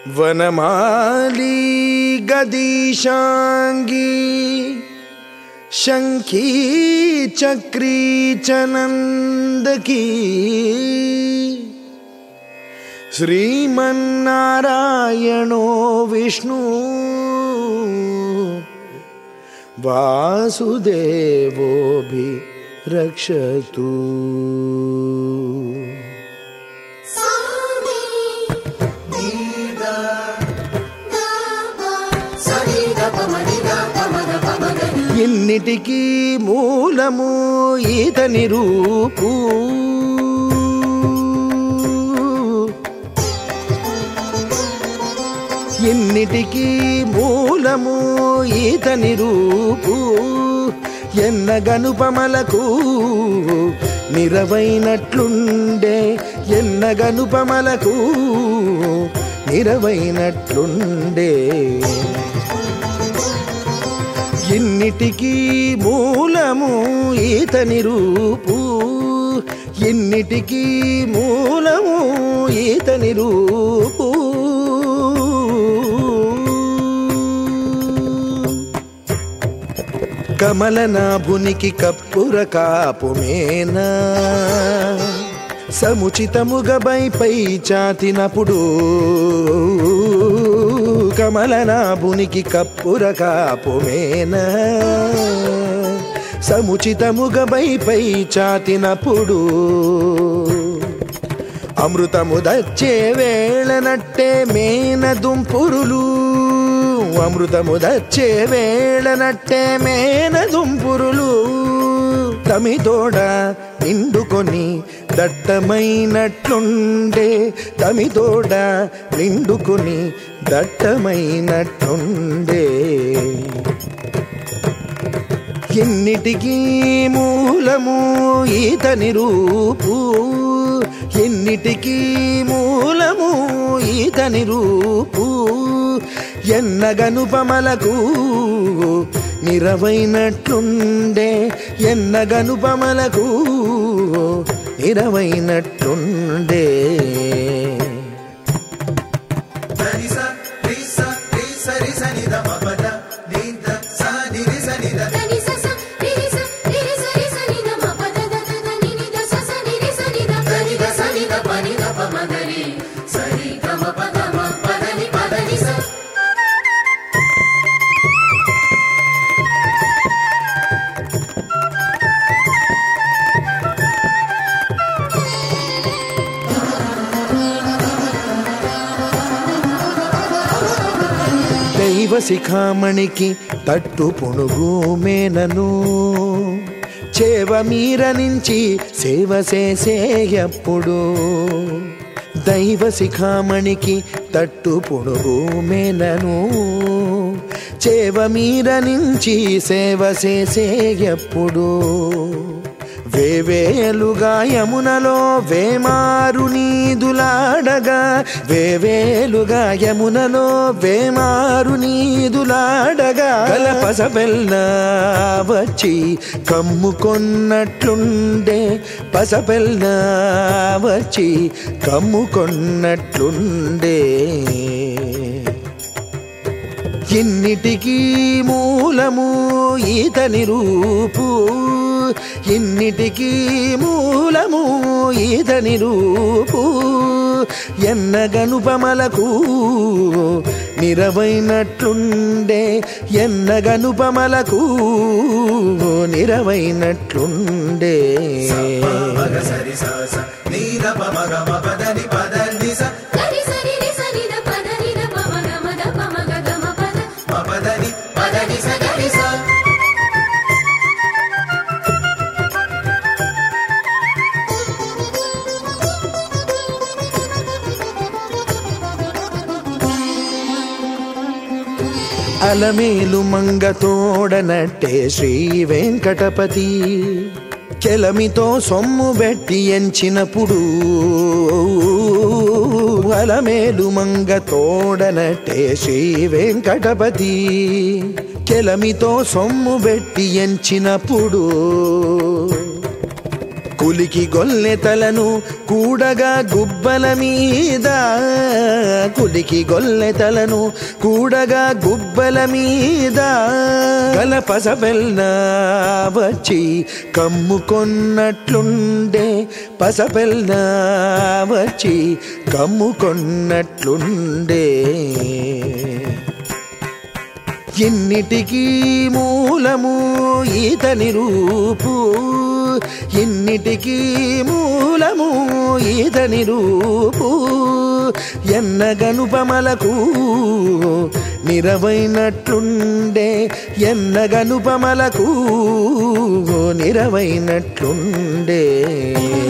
వనమాలి గదీశాంగి శంఖీ చక్రీ చనందకీ శ్రీమన్నారాయణో విష్ణు వాసుదేవోభి రక్షతు ఎన్నిటికీ మూలము ఈతని రూపు ఎన్నిటికీ మూలము ఈతని రూపు ఎన్న గనుపమలకు నిరవైనట్లుండే ఎన్న గనుపమలకు నిరవైనట్లుండే ఎన్నిటికీ మూలము ఈతని రూపు ఎన్నిటికీ మూలము ఈతని రూపు కమలనాభునికి కప్పుర కాపుమేనా సముచితముగబై పై చాతినప్పుడు కమలనాభునికి కప్పుర కాపుమేనా సముచితముగబై పై చాతినప్పుడు అమృతము దచ్చే వేళనట్టే మేన దుంపురులు అమృతము దచ్చే వేళనట్టే మేన దుంపురులు తమితోడ నిండుకొని దట్టమైనట్లుండే తమితోడ నిండుకొని దట్టమైనట్లుండే ఎన్నిటికీ మూలము ఈతని రూపు ఎన్నిటికీ మూలము ఈతని రూపు ఎన్నగనుపమలకు నిరవైనట్లుండే ఎన్నగనుపమలకు నిరవైనట్లుండే దైవ శిఖామణికి తట్టు పునుగు మేనను చేవ మీర నుంచి సేవ చేసేయప్పుడు దైవ శిఖామణికి తట్టు పునుగు మేనను చేవ మీర నుంచి సేవ చేసేయప్పుడు వేవేలుగా యమునలో వేమారు నీదులాడగా వేవేలుగా యమునలో వేమారు నీదులాడగా కలపసబెల్ల వచ్చి కమ్ముకొన్నట్లుండే పసబెల్ల వచ్చి కమ్ముకొన్నట్లుండే ఎన్నిటికీ మూలము ఈతని రూపు ఎన్నిటికీ మూలము ఈతని రూపు ఎన్న గనుపమలకు నిరవైనట్లుండే ఎన్న గనుపమలకు నిరవైనట్లుండే సరి స నీరప మగ మపదని పదని స మపదని పదని స గరి స అలమేలు మంగతోడనట్టే శ్రీ వెంకటపతి కెలమితో సొమ్ము పెట్టి ఎంచినప్పుడు అలమేలు మంగతోడనట్టే శ్రీ వెంకటపతి కెలమితో సొమ్ము పెట్టి ఎంచినప్పుడు కులికి గొల్లెతలను కూడగా గుబ్బల మీద కులికి గొల్లెతలను కూడగా గుబ్బల మీద గలపసబెల్న వచ్చి కమ్ముకొన్నట్లుండే పసబెల్న వచ్చి కమ్ముకొన్నట్లుండే ఎన్నిటికీ మూలము ఈతని రూపు ఎన్నిటికీ మూలము ఈతని రూపు ఎన్నగనుపమలకు నిరవైనట్లుండే ఎన్నగనుపమలకు నిరవైనట్లుండే